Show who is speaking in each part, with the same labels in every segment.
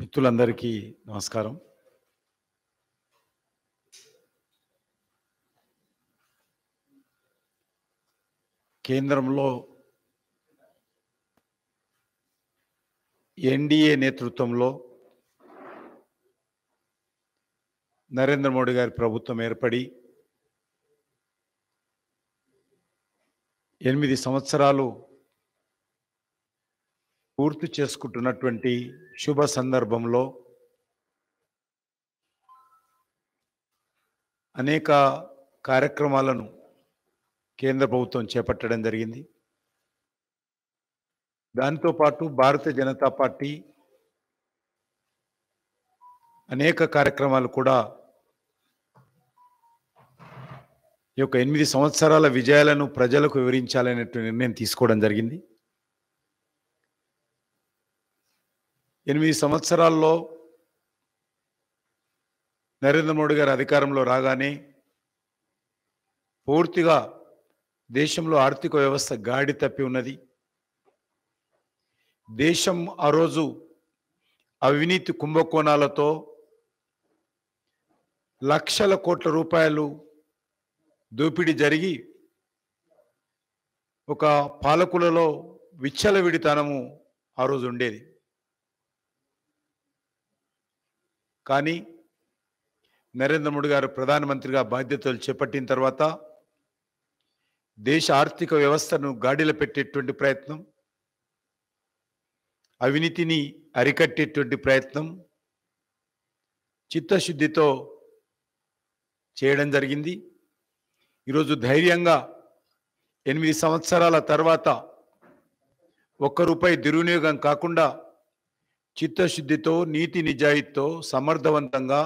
Speaker 1: మిత్రులందరికీ నమస్కారం కేంద్రంలో ఎన్డీఏ నేతృత్వంలో నరేంద్ర మోడీ గారి ప్రభుత్వం ఏర్పడి ఎనిమిది సంవత్సరాలు పూర్తి చేసుకుంటున్నటువంటి శుభ సందర్భంలో అనేక కార్యక్రమాలను కేంద్ర ప్రభుత్వం చేపట్టడం జరిగింది దాంతో పాటు భారతీయ జనతా పార్టీ అనేక కార్యక్రమాలు కూడా ఈ యొక్క ఎనిమిది సంవత్సరాల విజయాలను ప్రజలకు వివరించాలనేటువంటి నిర్ణయం తీసుకోవడం జరిగింది ఎనిమిది సంవత్సరాల్లో నరేంద్ర మోడీ గారు అధికారంలో రాగానే పూర్తిగా దేశంలో ఆర్థిక వ్యవస్థ గాడి తప్పి ఉన్నది దేశం ఆ రోజు అవినీతి కుంభకోణాలతో లక్షల కోట్ల రూపాయలు దోపిడీ జరిగి ఒక పాలకులలో విచ్చలవిడితనము ఆ రోజు ఉండేది కానీ నరేంద్ర మోడీ గారు ప్రధానమంత్రిగా బాధ్యతలు చేపట్టిన తర్వాత దేశ ఆర్థిక వ్యవస్థను గాడిలో పెట్టేటువంటి ప్రయత్నం అవినీతిని అరికట్టేటువంటి ప్రయత్నం చిత్తశుద్ధితో చేయడం జరిగింది ఈరోజు ధైర్యంగా ఎనిమిది సంవత్సరాల తర్వాత ఒక్క రూపాయి దుర్వినియోగం కాకుండా చిత్తశుద్ధితో నీతి నిజాయితీతో సమర్థవంతంగా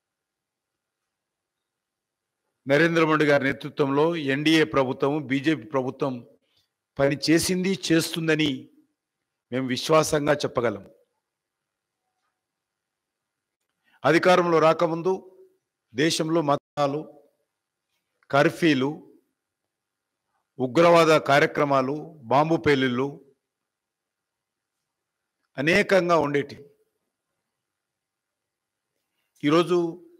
Speaker 1: నరేంద్ర మోడీ గారి నేతృత్వంలో ఎన్డీఏ ప్రభుత్వం బీజేపీ ప్రభుత్వం పని చేసింది చేస్తుందని మేము విశ్వాసంగా చెప్పగలం అధికారంలో రాకముందు దేశంలో మతాలు కర్ఫ్యూలు ఉగ్రవాద కార్యక్రమాలు బాంబు పేలుళ్ళు అనేకంగా ఉండేటి ఈరోజు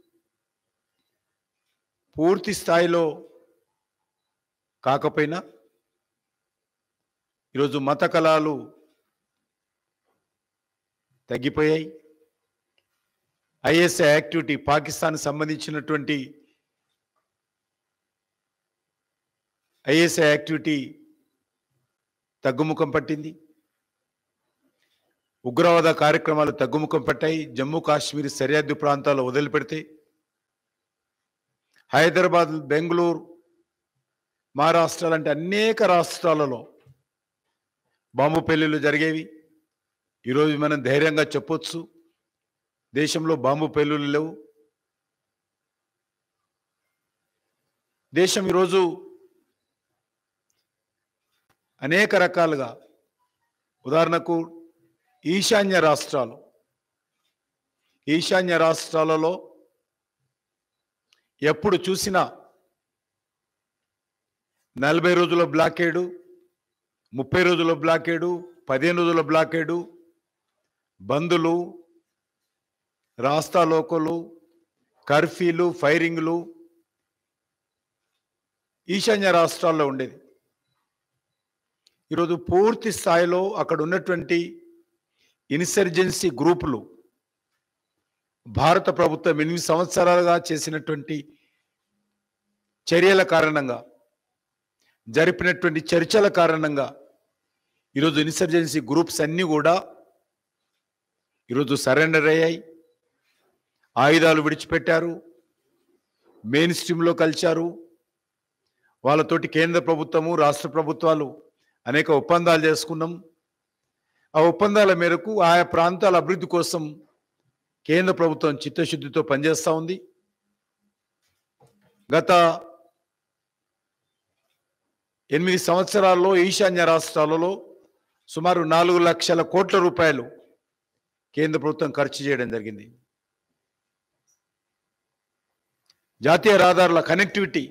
Speaker 1: పూర్తి స్థాయిలో కాకపోయినా ఈరోజు మత కళాలు తగ్గిపోయాయి ఐఎస్ఐ యాక్టివిటీ పాకిస్తాన్ సంబంధించినటువంటి ఐఎస్ఐ యాక్టివిటీ తగ్గుముఖం పట్టింది ఉగ్రవాద కార్యక్రమాలు తగ్గుముఖం పట్టాయి జమ్మూ కాశ్మీర్ సరిహద్దు ప్రాంతాల్లో వదిలిపెడితే హైదరాబాద్ బెంగళూరు మహారాష్ట్ర లాంటి అనేక రాష్ట్రాలలో బాంబు పెళ్లిళ్ళు జరిగేవి ఈరోజు మనం ధైర్యంగా చెప్పొచ్చు దేశంలో బాంబు పెళ్లిళ్ళు లేవు దేశం ఈరోజు అనేక రకాలుగా ఉదాహరణకు ఈశాన్య రాష్ట్రాలు ఈశాన్య రాష్ట్రాలలో ఎప్పుడు చూసినా నలభై రోజుల బ్లాకేడు ముప్పై రోజుల బ్లాకేడు పదిహేను రోజుల బ్లాకేడు బందులు రాస్తాలోకలు కర్ఫ్యూలు ఫైరింగ్లు ఈశాన్య రాష్ట్రాల్లో ఉండేది ఈరోజు పూర్తి స్థాయిలో అక్కడ ఉన్నటువంటి ఇన్సర్జెన్సీ గ్రూపులు భారత ప్రభుత్వం ఎనిమిది సంవత్సరాలుగా చేసినటువంటి చర్యల కారణంగా జరిపినటువంటి చర్చల కారణంగా ఈరోజు ఇన్సర్జెన్సీ గ్రూప్స్ అన్నీ కూడా ఈరోజు సరెండర్ అయ్యాయి ఆయుధాలు విడిచిపెట్టారు మెయిన్ స్ట్రీమ్లో కలిశారు వాళ్ళతోటి కేంద్ర ప్రభుత్వము రాష్ట్ర ప్రభుత్వాలు అనేక ఒప్పందాలు చేసుకున్నాం ఆ ఒప్పందాల మేరకు ఆయా ప్రాంతాల అభివృద్ధి కోసం కేంద్ర ప్రభుత్వం చిత్తశుద్ధితో పనిచేస్తూ ఉంది గత ఎనిమిది సంవత్సరాల్లో ఈశాన్య రాష్ట్రాలలో సుమారు నాలుగు లక్షల కోట్ల రూపాయలు కేంద్ర ప్రభుత్వం ఖర్చు చేయడం జరిగింది జాతీయ రహదారుల కనెక్టివిటీ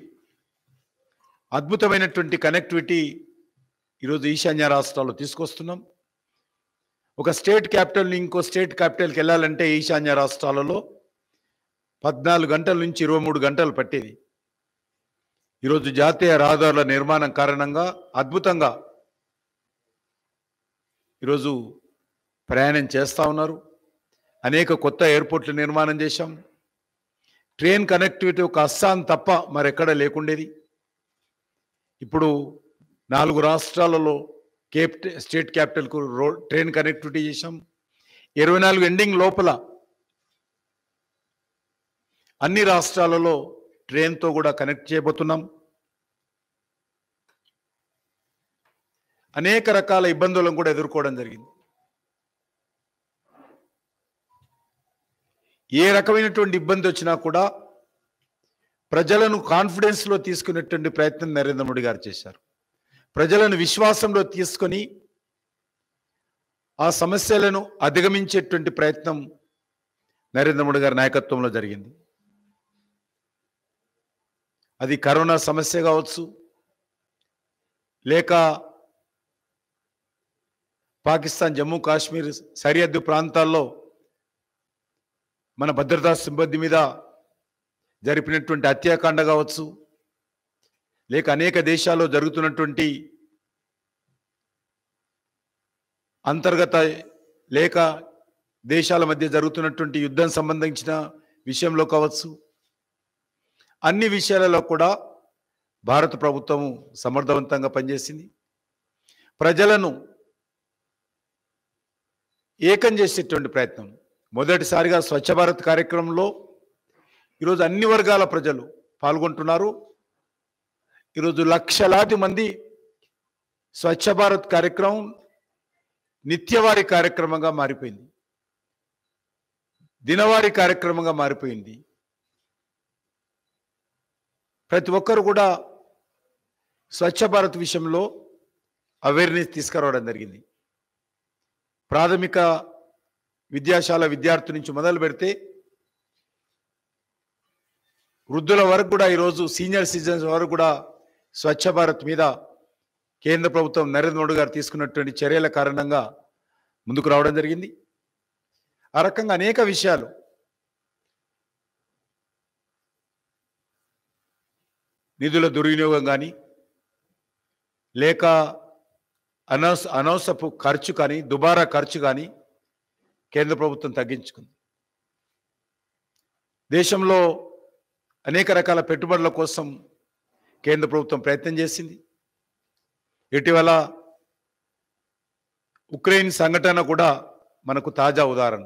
Speaker 1: అద్భుతమైనటువంటి కనెక్టివిటీ ఈరోజు ఈశాన్య రాష్ట్రాల్లో తీసుకొస్తున్నాం ఒక స్టేట్ క్యాపిటల్ ఇంకో స్టేట్ క్యాపిటల్కి వెళ్ళాలంటే ఈశాన్య రాష్ట్రాలలో పద్నాలుగు గంటల నుంచి ఇరవై మూడు గంటలు పట్టేది ఈరోజు జాతీయ రహదారుల నిర్మాణం కారణంగా అద్భుతంగా ఈరోజు ప్రయాణం చేస్తూ ఉన్నారు అనేక కొత్త ఎయిర్పోర్ట్లు నిర్మాణం చేశాం ట్రైన్ కనెక్టివిటీ ఒక అస్సాం తప్ప మరెక్కడ లేకుండేది ఇప్పుడు నాలుగు రాష్ట్రాలలో కేప్ స్టేట్ క్యాపిటల్కు రో ట్రైన్ కనెక్టివిటీ చేశాం ఇరవై నాలుగు ఎండింగ్ లోపల అన్ని రాష్ట్రాలలో ట్రైన్తో కూడా కనెక్ట్ చేయబోతున్నాం అనేక రకాల ఇబ్బందులను కూడా ఎదుర్కోవడం జరిగింది ఏ రకమైనటువంటి ఇబ్బంది వచ్చినా కూడా ప్రజలను కాన్ఫిడెన్స్లో తీసుకునేటువంటి ప్రయత్నం నరేంద్ర మోడీ గారు చేశారు ప్రజలను విశ్వాసంలో తీసుకొని ఆ సమస్యలను అధిగమించేటువంటి ప్రయత్నం నరేంద్ర మోడీ గారి నాయకత్వంలో జరిగింది అది కరోనా సమస్య కావచ్చు లేక పాకిస్తాన్ జమ్మూ కాశ్మీర్ సరిహద్దు ప్రాంతాల్లో మన భద్రతా సిబ్బంది మీద జరిపినటువంటి హత్యాకాండ కావచ్చు లేక అనేక దేశాల్లో జరుగుతున్నటువంటి అంతర్గత లేక దేశాల మధ్య జరుగుతున్నటువంటి యుద్ధం సంబంధించిన విషయంలో కావచ్చు అన్ని విషయాలలో కూడా భారత ప్రభుత్వము సమర్థవంతంగా పనిచేసింది ప్రజలను ఏకం చేసేటువంటి ప్రయత్నం మొదటిసారిగా స్వచ్ఛ భారత్ కార్యక్రమంలో ఈరోజు అన్ని వర్గాల ప్రజలు పాల్గొంటున్నారు ఈరోజు లక్షలాది మంది స్వచ్ఛ భారత్ కార్యక్రమం నిత్యవారి కార్యక్రమంగా మారిపోయింది దినవారీ కార్యక్రమంగా మారిపోయింది ప్రతి ఒక్కరు కూడా స్వచ్ఛ భారత్ విషయంలో అవేర్నెస్ తీసుకురావడం జరిగింది ప్రాథమిక విద్యాశాల విద్యార్థి నుంచి మొదలు పెడితే వృద్ధుల వరకు కూడా ఈరోజు సీనియర్ సిటిజన్స్ వరకు కూడా స్వచ్ఛ భారత్ మీద కేంద్ర ప్రభుత్వం నరేంద్ర మోడీ గారు తీసుకున్నటువంటి చర్యల కారణంగా ముందుకు రావడం జరిగింది ఆ రకంగా అనేక విషయాలు నిధుల దుర్వినియోగం కానీ లేక అనవస అనవసరపు ఖర్చు కానీ దుబారా ఖర్చు కానీ కేంద్ర ప్రభుత్వం తగ్గించుకుంది దేశంలో అనేక రకాల పెట్టుబడుల కోసం కేంద్ర ప్రభుత్వం ప్రయత్నం చేసింది ఇటీవల ఉక్రెయిన్ సంఘటన కూడా మనకు తాజా ఉదాహరణ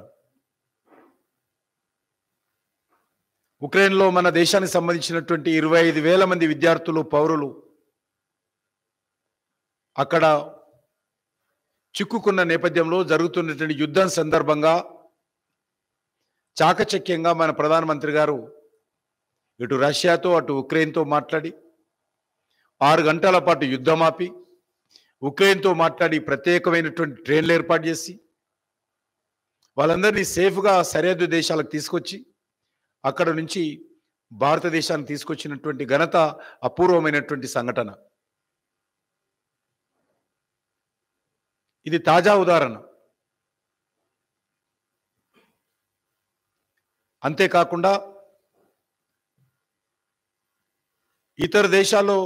Speaker 1: ఉక్రెయిన్లో మన దేశానికి సంబంధించినటువంటి ఇరవై ఐదు వేల మంది విద్యార్థులు పౌరులు అక్కడ చిక్కుకున్న నేపథ్యంలో జరుగుతున్నటువంటి యుద్ధం సందర్భంగా చాకచక్యంగా మన ప్రధానమంత్రి గారు ఇటు రష్యాతో అటు ఉక్రెయిన్తో మాట్లాడి ఆరు గంటల పాటు యుద్ధం ఆపి ఉక్రెయిన్తో మాట్లాడి ప్రత్యేకమైనటువంటి ట్రైన్లు ఏర్పాటు చేసి వాళ్ళందరినీ సేఫ్గా సరిహద్దు దేశాలకు తీసుకొచ్చి అక్కడ నుంచి భారతదేశానికి తీసుకొచ్చినటువంటి ఘనత అపూర్వమైనటువంటి సంఘటన ఇది తాజా ఉదాహరణ అంతేకాకుండా ఇతర దేశాల్లో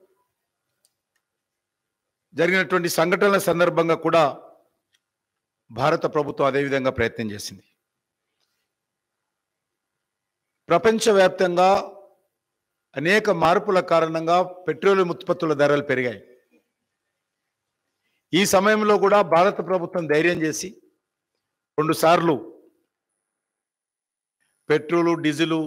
Speaker 1: జరిగినటువంటి సంఘటనల సందర్భంగా కూడా భారత ప్రభుత్వం అదేవిధంగా ప్రయత్నం చేసింది ప్రపంచవ్యాప్తంగా అనేక మార్పుల కారణంగా పెట్రోలియం ఉత్పత్తుల ధరలు పెరిగాయి ఈ సమయంలో కూడా భారత ప్రభుత్వం ధైర్యం చేసి రెండు సార్లు పెట్రోలు డీజిలు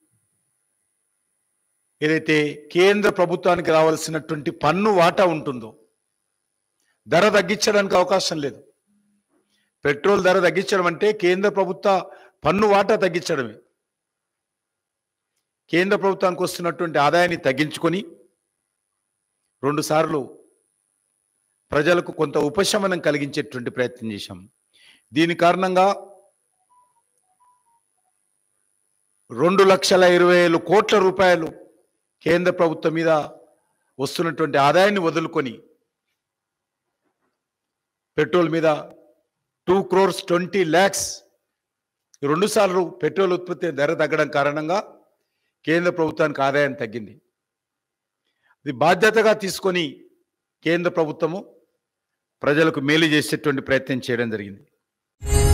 Speaker 1: ఏదైతే కేంద్ర ప్రభుత్వానికి రావాల్సినటువంటి పన్ను వాటా ఉంటుందో ధర తగ్గించడానికి అవకాశం లేదు పెట్రోల్ ధర తగ్గించడం అంటే కేంద్ర ప్రభుత్వ పన్ను వాటా తగ్గించడమే కేంద్ర ప్రభుత్వానికి వస్తున్నటువంటి ఆదాయాన్ని తగ్గించుకొని రెండు సార్లు ప్రజలకు కొంత ఉపశమనం కలిగించేటువంటి ప్రయత్నం చేశాం దీని కారణంగా రెండు లక్షల ఇరవై వేలు కోట్ల రూపాయలు కేంద్ర ప్రభుత్వం మీద వస్తున్నటువంటి ఆదాయాన్ని వదులుకొని పెట్రోల్ మీద టూ క్రోర్స్ ట్వంటీ ల్యాక్స్ రెండు సార్లు పెట్రోల్ ఉత్పత్తి ధర తగ్గడం కారణంగా కేంద్ర ప్రభుత్వానికి ఆదాయం తగ్గింది ఇది బాధ్యతగా తీసుకొని కేంద్ర ప్రభుత్వము ప్రజలకు మేలు చేసేటువంటి ప్రయత్నం చేయడం జరిగింది